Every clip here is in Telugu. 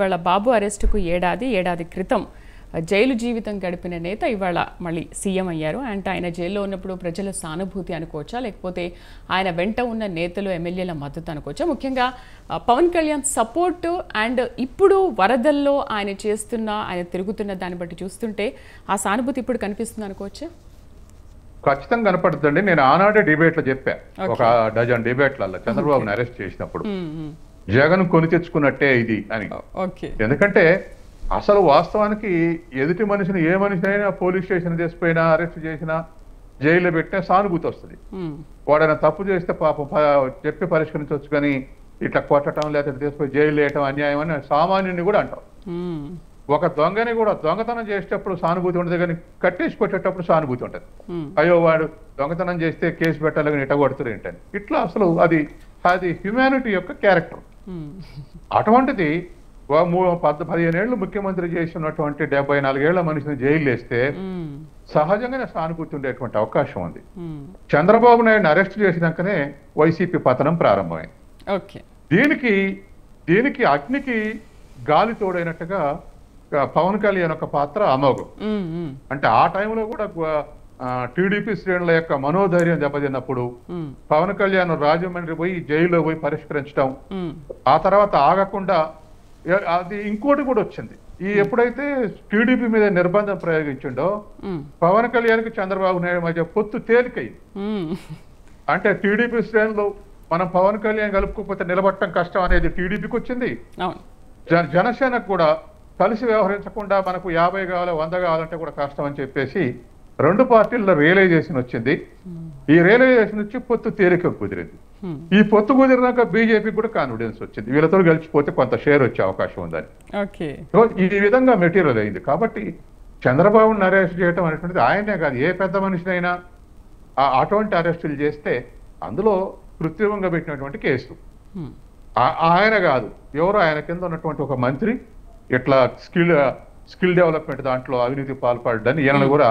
ఇవాళ బాబు అరెస్టుకు ఏడాది ఏడాది క్రితం జైలు జీవితం గడిపిన నేత ఇవాళ మళ్ళీ సీఎం అయ్యారు అండ్ ఆయన జైల్లో ఉన్నప్పుడు ప్రజల సానుభూతి అనుకోవచ్చా లేకపోతే ఆయన వెంట ఉన్న నేతలు ఎమ్మెల్యేల మద్దతు అనుకోవచ్చా ముఖ్యంగా ఆ, పవన్ కళ్యాణ్ సపోర్ట్ అండ్ ఇప్పుడు వరదల్లో ఆయన చేస్తున్న ఆయన తిరుగుతున్న దాన్ని బట్టి చూస్తుంటే ఆ సానుభూతి ఇప్పుడు కనిపిస్తుంది అనుకోవచ్చా ఖచ్చితంగా కనపడుతుందండి నేను ఆనాడే డిబేట్లో చెప్పా ఒక డజన్ డిబేట్లలో చంద్రబాబుని అరెస్ట్ చేసినప్పుడు జగన్ కొని తెచ్చుకున్నట్టే ఇది అని ఓకే ఎందుకంటే అసలు వాస్తవానికి ఎదుటి మనిషిని ఏ మనిషి అయినా పోలీస్ స్టేషన్ చేసిపోయినా అరెస్ట్ చేసినా జైల్లో పెట్టినా సానుభూతి వస్తుంది వాడైనా తప్పు చేస్తే పాపం ప- చెప్పి పరిష్కరించవచ్చు కానీ ఇట్లా కొట్టడం లేకపోతే తీసుకుపోయి జైలు వేయటం అన్యాయం అని సామాన్యుని కూడా అంటాం ఒక దొంగని కూడా దొంగతనం చేసేటప్పుడు సానుభూతి ఉండదు కానీ కట్టేసి కొట్టేటప్పుడు సానుభూతి ఉంటుంది అయ్యో వాడు దొంగతనం చేస్తే కేసు పెట్టాలి కానీ ఇట కొడుతురు ఏంటని ఇట్లా అసలు అది అది హ్యుమానిటీ యొక్క క్యారెక్టర్ అటువంటిది ఓ మూ పద్ పదిహేను ఏళ్ళు ముఖ్యమంత్రి చేసినటువంటి డెబ్బై నాలుగేళ్ల మనిషిని జైలు వేస్తే సహజంగానే సానుభూతి ఉండేటువంటి అవకాశం ఉంది చంద్రబాబు నాయుడుని అరెస్ట్ చేసినాకనే వైసీపీ పతనం ప్రారంభమైంది ఓకే దీనికి దీనికి అగ్నికి గాలి తోడైనట్టుగా ఆ, పవన్ కళ్యాణ్ యొక్క పాత్ర అమోఘం అంటే ఆ టైంలో కూడా టీడీపీ శ్రేణుల యొక్క మనోధైర్యం దెబ్బతిన్నప్పుడు పవన్ కళ్యాణ్ రాజమండ్రి పోయి జైల్లో పోయి పరిష్కరించడం ఆ తర్వాత ఆగకుండా ఏ- అది ఇంకోటి కూడా వచ్చింది ఈ ఎప్పుడైతే టీడీపీ మీద నిర్బంధం ప్రయోగించిండో పవన్ కళ్యాణ్కి చంద్రబాబు నాయుడు మధ్య పొత్తు తేలికైంది అంటే టీడీపీ శ్రేణులు మనం పవన్ కళ్యాణ్ కలుపుకోకపోతే నిలబడటం కష్టం అనేది టీడీపీకి వచ్చింది అవును జన జనసేనకు కూడా కలిసి వ్యవహరించకుండా మనకు యాభై కావాలి వంద కావాలంటే కూడా కష్టం అని చెప్పేసి రెండు పార్టీల్లో రియలైజేషన్ వచ్చింది ఈ రియలైజేషన్ వచ్చి పొత్తు తేలిక కుదిరింది ఈ పొత్తు కుదిరినాక బీజేపీకి కూడా కాన్ఫిడెన్స్ వచ్చింది వీళ్ళతో గెలిచిపోతే కొంత షేర్ వచ్చే అవకాశం ఉందని ఓకే సో ఈ విధంగా మెటీరియల్ అయింది కాబట్టి చంద్రబాబుని అరెస్ట్ చేయడం అనేటువంటిది ఆయనే కాదు ఏ పెద్ద మనిషినైనా ఆ- అటువంటి అరెస్టులు చేస్తే అందులో కృత్రిమంగా పెట్టినటువంటి కేసు ఆ- ఆయన కాదు ఎవరు ఆయన కింద ఉన్నటువంటి ఒక మంత్రి ఇట్లా స్కిల్ స్కిల్ డెవలప్మెంట్ దాంట్లో అవినీతి పాల్పడ్డని ఈయనను కూడా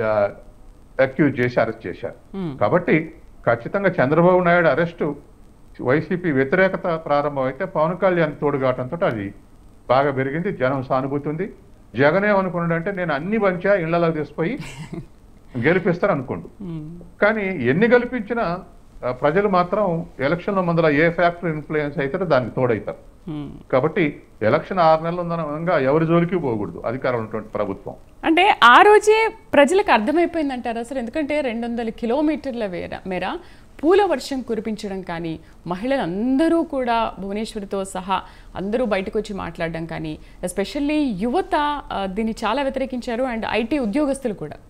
అక్యూజ్ చేసి అరెస్ట్ చేశారు కాబట్టి ఖచ్చితంగా చంద్రబాబు నాయుడు అరెస్టు వైసీపీ వ్యతిరేకత ప్రారంభమైతే పవన్ కళ్యాణ్ తోడుగాటంతో అది బాగా పెరిగింది జనం సానుభూతి ఉంది జగన్ ఏమనుకున్నాడంటే నేను అన్ని పంచా ఇళ్లలో తీసుకుపోయి గెలిపిస్తారు అనుకోండు కానీ ఎన్ని గెలిపించినా ఆ, ప్రజలు మాత్రం ఎలక్షన్ల ముందర ఏ ఫ్యాక్టర్ ఇన్ఫ్లుయెన్స్ అయితే దానికి తోడవుతారు కాబట్టి ఎలక్షన్ ఆరు నెలలు ఉందనగా ఎవరి జోలికి పోకూడదు అధికారం ఉన్నటువంటి ప్రభుత్వం అంటే ఆ రోజే ప్రజలకు అర్థమైపోయింది అంటారా సార్ ఎందుకంటే రెండు వందల కిలోమీటర్ల వేర మేర పూల వర్షం కురిపించడం కానీ మహిళలు అందరూ కూడా భువనేశ్వరితో సహా అందరూ బయటకు వచ్చి మాట్లాడడం కానీ ఎస్పెషల్లీ యువత ఆ, దీన్ని చాలా వ్యతిరేకించారు అండ్ ఐటీ ఉద్యోగస్తులు కూడా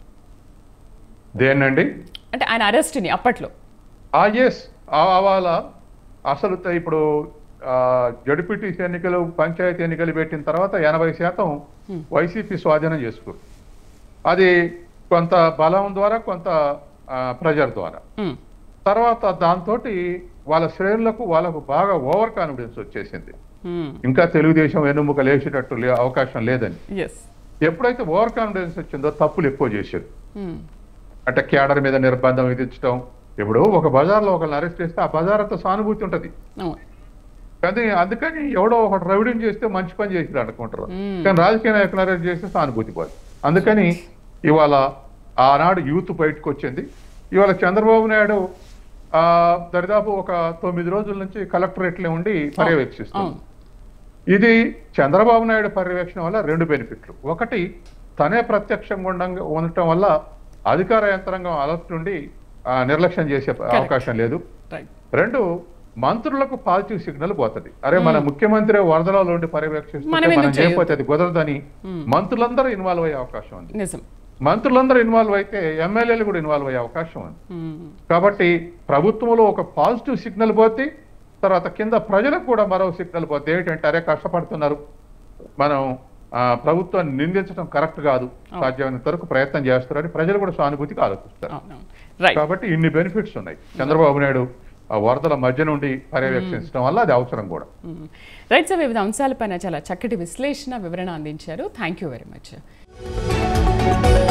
దేనండి అంటే ఆయన అరెస్ట్ని అప్పట్లో ఆ ఎస్ వాళ్ళ అసలు త- ఇప్పుడు జడ్పీటీసీ ఎన్నికలు పంచాయతీ ఎన్నికలు పెట్టిన తర్వాత ఎనభై శాతం వైసీపీ స్వాధీనం చేసుకుంది అది కొంత బలం ద్వారా కొంత ప్రెజర్ ద్వారా మ్మ్. తర్వాత దాంతో వాళ్ళ శ్రేణులకు వాళ్ళకు బాగా ఓవర్ కాన్ఫిడెన్స్ వచ్చేసింది మ్మ్. ఇంకా తెలుగుదేశం వెన్నుముక లేచేటట్టు లే అవకాశం లేదని ఎస్ ఎప్పుడైతే ఓవర్ కాన్ఫిడెన్స్ వచ్చిందో తప్పులు ఎక్కువ చేశారు మ్మ్. అంటే క్యాడర్ మీద నిర్బంధం విధించడం ఇప్పుడు ఒక బజార్లో ఒకరిని అరెస్ట్ చేస్తే ఆ బజార్ అంతా సానుభూతి ఉంటది అవును కానీ అందుకని ఎవడో ఒకటి రౌడీం చేస్తే మంచి పని చేసి అనుకుంటారు మ్మ్. కానీ రాజకీయ నాయకులు అరెస్ట్ చేస్తే సానుభూతి పోదు అందుకని ఇవాళ ఆనాడు యూత్ బయటకు వచ్చింది ఇవాళ చంద్రబాబు నాయుడు ఆ దరిదాపు ఒక తొమ్మిది రోజుల నుంచి కలెక్టరేట్లో ఉండి పర్యవేక్షిస్తుంది అవును ఇది చంద్రబాబు నాయుడు పర్యవేక్షణ వల్ల రెండు బెనిఫిట్లు ఒకటి తనే ప్రత్యక్షంగా ఉండంగా ఉండటం వల్ల అధికార యంత్రాంగం అలర్ట్ నుండి ఆ, నిర్లక్ష్యం చేసే అవకాశం లేదు రైట్ రెండు మంత్రులకు పాజిటివ్ సిగ్నల్ పోతది అరే మన ముఖ్యమంత్రి వరదలలో ఉండి పర్యవేక్షిస్తుంటే మనం ఎందుకు మనం చేయకపోతే అది కుదరదని మంత్రులందరూ ఇన్వాల్వ్ అయ్యే అవకాశం ఉంది నిజం మంత్రులందరూ ఇన్వాల్వ్ అయితే ఎమ్మెల్యేలు కూడా ఇన్వాల్వ్ అయ్యే అవకాశం ఉంది మ్మ్. కాబట్టి ప్రభుత్వంలో ఒక పాజిటివ్ సిగ్నల్ పోతే తర్వాత కింద ప్రజలకు కూడా మరో సిగ్నల్ పోతే ఏంటంటే అరే కష్టపడుతున్నారు మనం ఆ, ప్రభుత్వాన్ని నిందించడం కరెక్ట్ కాదు సాధ్యమైనంత వరకు ప్రయత్నం చేస్తున్నారని ప్రజలు కూడా సానుభూతికి ఆలోచిస్తారు అవునవును రైట్ కాబట్టి ఇన్ని బెనిఫిట్స్ ఉన్నాయి చంద్రబాబు నాయుడు ఆ వరదల మధ్య నుండి పర్యవేక్షించడం వల్ల అది అవసరం కూడా రైట్ సార్ వివిధ అంశాలపైన చాలా చక్కటి విశ్లేషణ వివరణ అందించారు థ్యాంక్ యూ వెరీ మచ్